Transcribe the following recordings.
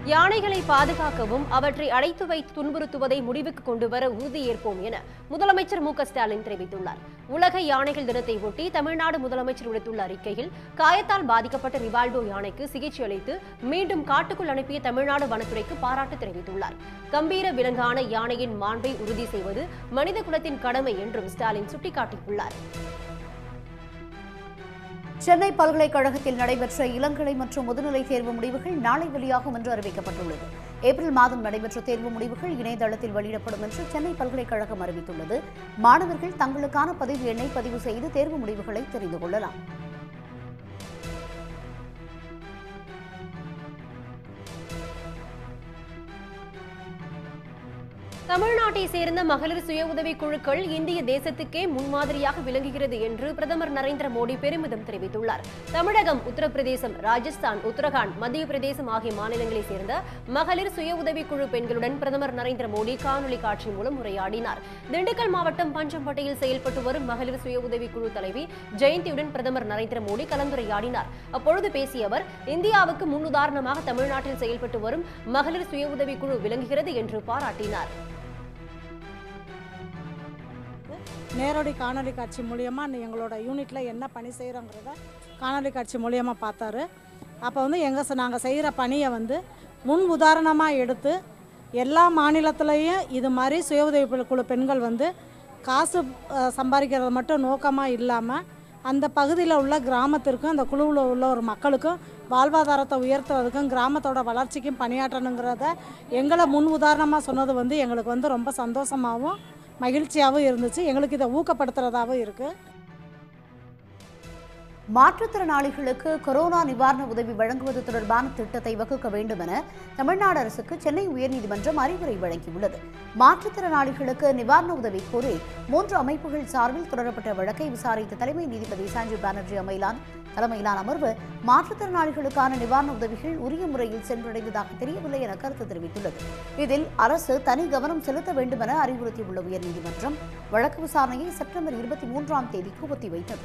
யானைகளை பாதுகாக்கவும் அவற்றை அடைத்து வைத்து துன்புறுத்துவதை முடிவுக்கு கொண்டு வர உறுதியேற்போம் என முதலமைச்சர் மு க ஸ்டாலின் தெரிவித்துள்ளார் உலக யானைகள் தினத்தை ஒட்டி தமிழ்நாடு முதலமைச்சர் விடுத்துள்ள அறிக்கையில் காயத்தால் பாதிக்கப்பட்ட ரிவால்டோ யானைக்கு சிகிச்சை அளித்து மீண்டும் காட்டுக்குள் அனுப்பிய தமிழ்நாடு வனத்துறைக்கு பாராட்டு தெரிவித்துள்ளார் கம்பீர விலங்கான யானையின் மாண்பை உறுதி செய்வது மனித குலத்தின் கடமை என்றும் ஸ்டாலின் சுட்டிக்காட்டியுள்ளார் சென்னை பல்கலைக்கழகத்தில் நடைபெற்ற இளங்கலை மற்றும் முதுநிலை தேர்வு முடிவுகள் நாளை வெளியாகும் என்று அறிவிக்கப்பட்டுள்ளது ஏப்ரல் மாதம் நடைபெற்ற தேர்வு முடிவுகள் இணையதளத்தில் வெளியிடப்படும் என்று சென்னை பல்கலைக்கழகம் அறிவித்துள்ளது மாணவர்கள் தங்களுக்கான பதிவு எண்ணை பதிவு செய்து தேர்வு முடிவுகளை தெரிந்து கொள்ளலாம் தமிழ்நாட்டை சேர்ந்த மகளிர் சுய உதவி குழுக்கள் இந்திய தேசத்துக்கே முன்மாதிரியாக விளங்குகிறது என்று பிரதமர் நரேந்திர மோடி பெருமிதம் தெரிவித்துள்ளார் தமிழகம் உத்தரப்பிரதேசம் ராஜஸ்தான் உத்தரகாண்ட் மத்திய பிரதேசம் ஆகிய மாநிலங்களைச் சேர்ந்த மகளிர் சுய உதவி குழு பெண்களுடன் பிரதமர் நரேந்திர மோடி காணொலி காட்சி மூலம் உரையாடினார் திண்டுக்கல் மாவட்டம் பஞ்சம்பட்டியில் செயல்பட்டு வரும் மகளிர் சுய உதவி குழு தலைவி ஜெயந்தியுடன் பிரதமர் நரேந்திர மோடி கலந்துரையாடினார் அப்பொழுது பேசிய அவர் இந்தியாவுக்கு முன்னுதாரணமாக தமிழ்நாட்டில் செயல்பட்டு வரும் மகளிர் சுய உதவி குழு விளங்குகிறது என்று பாராட்டினார் நேரடி காணொலி காட்சி மூலியமாக எங்களோட யூனிட்டில் என்ன பணி செய்கிறோங்கிறத காணொலி காட்சி மூலியமாக பார்த்தாரு அப்போ வந்து எங்கள் நாங்கள் செய்கிற பணியை வந்து முன் உதாரணமாக எடுத்து எல்லா மாநிலத்திலையும் இது மாதிரி சுய உதவி குழு பெண்கள் வந்து காசு அஹ், சம்பாதிக்கிறது மட்டும் நோக்கமாக இல்லாமல் அந்த பகுதியில் உள்ள கிராமத்திற்கும் அந்த குழுவில் உள்ள ஒரு மக்களுக்கும் வாழ்வாதாரத்தை உயர்த்துறதுக்கும் கிராமத்தோட வளர்ச்சிக்கும் பணியாற்றணுங்கிறத எங்களை முன் உதாரணமாக சொன்னது வந்து எங்களுக்கு வந்து ரொம்ப சந்தோஷமாகவும் மகிழ்ச்சியாகவும் இருந்துச்சு எங்களுக்கு இதை ஊக்கப்படுத்துறதாகவும் இருக்குது மாற்றுத்திறனாளிகளுக்கு கொரோனா நிவாரண உதவி வழங்குவது தொடர்பான திட்டத்தை வகுக்க வேண்டும் என தமிழ்நாடு அரசுக்கு சென்னை உயர்நீதிமன்றம் அறிவுரை வழங்கியுள்ளது மாற்றுத்திறனாளிகளுக்கு நிவாரண உதவி கோரி மூன்று அமைப்புகள் சார்பில் தொடரப்பட்ட வழக்கை விசாரித்த தலைமை நீதிபதி சஞ்சீவ் பானர்ஜி அமைலான் தலைமையிலான அமர்வு மாற்றுத்திறனாளிகளுக்கான நிவாரண உதவிகள் உரிய முறையில் சென்றடைந்ததாக தெரியவில்லை என கருத்து தெரிவித்துள்ளது இதில் அரசு தனி கவனம் செலுத்த வேண்டும் என அறிவுறுத்தியுள்ள உயர்நீதிமன்றம் வழக்கு விசாரணையை செப்டம்பர் இருபத்தி மூன்றாம் தேதிக்கு ஒத்திவைத்தது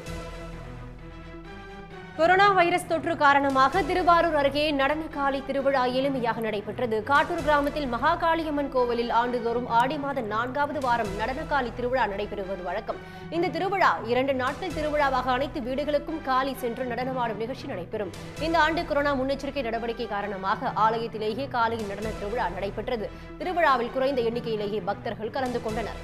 கொரோனா வைரஸ் தொற்று காரணமாக திருவாரூர் அருகே நடனக்காளி திருவிழா எளிமையாக நடைபெற்றது காட்டூர் கிராமத்தில் மகாகாளியம்மன் கோவிலில் ஆண்டுதோறும் ஆடி மாத நான்காவது வாரம் நடனக்காளி திருவிழா நடைபெறுவது வழக்கம் இந்த திருவிழா இரண்டு நாட்கள் திருவிழாவாக அனைத்து வீடுகளுக்கும் காளி சென்று நடனமாடும் நிகழ்ச்சி நடைபெறும் இந்த ஆண்டு கொரோனா முன்னெச்சரிக்கை நடவடிக்கை காரணமாக ஆலயத்திலேயே காளியின் நடன திருவிழா நடைபெற்றது திருவிழாவில் குறைந்த எண்ணிக்கையிலேயே பக்தர்கள் கலந்து கொண்டனர்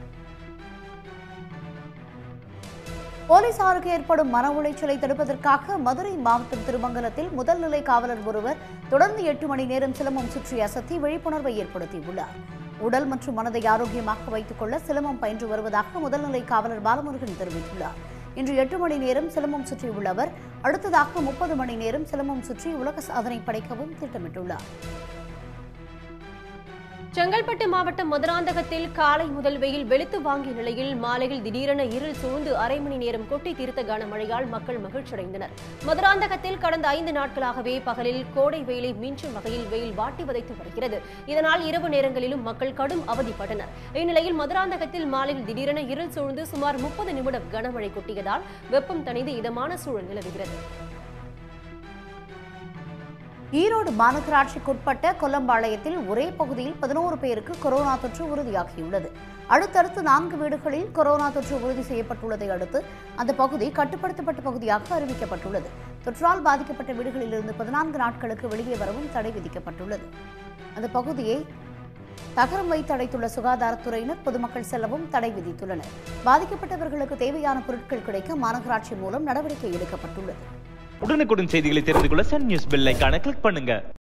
போலீசாருக்கு ஏற்படும் மன உளைச்சலை தடுப்பதற்காக மதுரை மாவட்டம் திருமங்கலத்தில் முதல்நிலை காவலர் ஒருவர் தொடர்ந்து எட்டு மணி நேரம் சிலம்பம் சுற்றி அசத்தி விழிப்புணர்வை ஏற்படுத்தியுள்ளார் உடல் மற்றும் மனதை ஆரோக்கியமாக வைத்துக் கொள்ள சிலம்பம் பயின்று வருவதாக முதல்நிலை காவலர் பாலமுருகன் தெரிவித்துள்ளார் இன்று எட்டு மணி நேரம் சிலம்பம் சுற்றியுள்ள அவர் அடுத்ததாக முப்பது மணி நேரம் சிலம்பம் சுற்றி உலக சாதனை படைக்கவும் திட்டமிட்டுள்ளார் செங்கல்பட்டு மாவட்டம் மதுராந்தகத்தில் காலை முதல் வெயில் வெளுத்து வாங்கிய நிலையில் மாலையில் திடீரென இருள் சூழ்ந்து அரை மணி நேரம் கொட்டி தீர்த்த கனமழையால் மக்கள் மகிழ்ச்சியடைந்தனர் மதுராந்தகத்தில் கடந்த ஐந்து நாட்களாகவே பகலில் கோடை வெயிலை மிஞ்சும் வகையில் வெயில் வாட்டி வதைத்து வருகிறது இதனால் இரவு நேரங்களிலும் மக்கள் கடும் அவதிப்பட்டனர் இந்நிலையில் மதுராந்தகத்தில் மாலையில் திடீரென இருள் சூழ்ந்து சுமார் முப்பது நிமிடம் கனமழை கொட்டியதால் வெப்பம் தணிந்து இதமான சூழல் நிலவுகிறது ஈரோடு மாநகராட்சிக்குட்பட்ட கொல்லம்பாளையத்தில் ஒரே பகுதியில் பதினோரு பேருக்கு கொரோனா தொற்று உறுதியாகியுள்ளது அடுத்தடுத்து நான்கு வீடுகளில் கொரோனா தொற்று உறுதி செய்யப்பட்டுள்ளதை அடுத்து அந்த பகுதி கட்டுப்படுத்தப்பட்ட பகுதியாக அறிவிக்கப்பட்டுள்ளது தொற்றால் பாதிக்கப்பட்ட வீடுகளிலிருந்து பதினான்கு நாட்களுக்கு வெளியே வரவும் தடை விதிக்கப்பட்டுள்ளது அந்த பகுதியை தகரம் வைத்து அடைத்துள்ள சுகாதாரத்துறையினர் பொதுமக்கள் செல்லவும் தடை விதித்துள்ளனர் பாதிக்கப்பட்டவர்களுக்கு தேவையான பொருட்கள் கிடைக்க மாநகராட்சி மூலம் நடவடிக்கை எடுக்கப்பட்டுள்ளது உடனுக்குடன் செய்திகளை தெரிந்து கொள்ள சன் நியூஸ் பெல் ஐகானை கிளிக் பண்ணுங்க